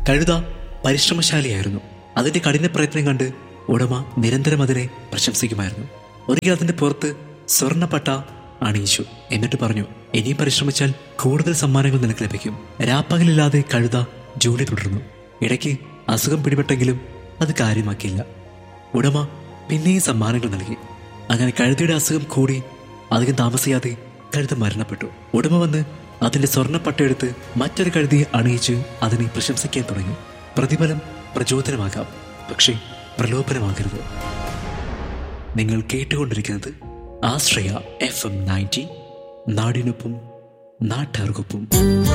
കഴുത പരിശ്രമശാലിയായിരുന്നു അതിന്റെ കഠിന പ്രയത്നം കണ്ട് ഉടമ നിരന്തരം അതിനെ പ്രശംസിക്കുമായിരുന്നു ഒരിക്കൽ അതിന്റെ പുറത്ത് സ്വർണ്ണപ്പട്ട അണിയിച്ചു എന്നിട്ട് പറഞ്ഞു ഇനിയും പരിശ്രമിച്ചാൽ കൂടുതൽ സമ്മാനങ്ങൾ നിനക്ക് ലഭിക്കും രാപ്പകലില്ലാതെ കഴുത ജോലി തുടർന്നു ഇടയ്ക്ക് അസുഖം പിടിപെട്ടെങ്കിലും അത് കാര്യമാക്കിയില്ല ഉടമ പിന്നെയും സമ്മാനങ്ങൾ നൽകി അങ്ങനെ കഴുതയുടെ അസുഖം കൂടി അധികം താമസിയാതെ കഴുത മരണപ്പെട്ടു ഉടമ വന്ന് അതിന്റെ സ്വർണ്ണപ്പട്ട എടുത്ത് മറ്റൊരു കഴുതിയെ അണിയിച്ച് അതിനെ പ്രശംസിക്കാൻ തുടങ്ങി പ്രതിഫലം പ്രചോദനമാകാം പക്ഷേ പ്രലോഭനമാകരുത് നിങ്ങൾ കേട്ടുകൊണ്ടിരിക്കുന്നത് ആശ്രയ എഫ് എം നയൻറ്റി നാടിനൊപ്പം നാട്ടാർക്കൊപ്പം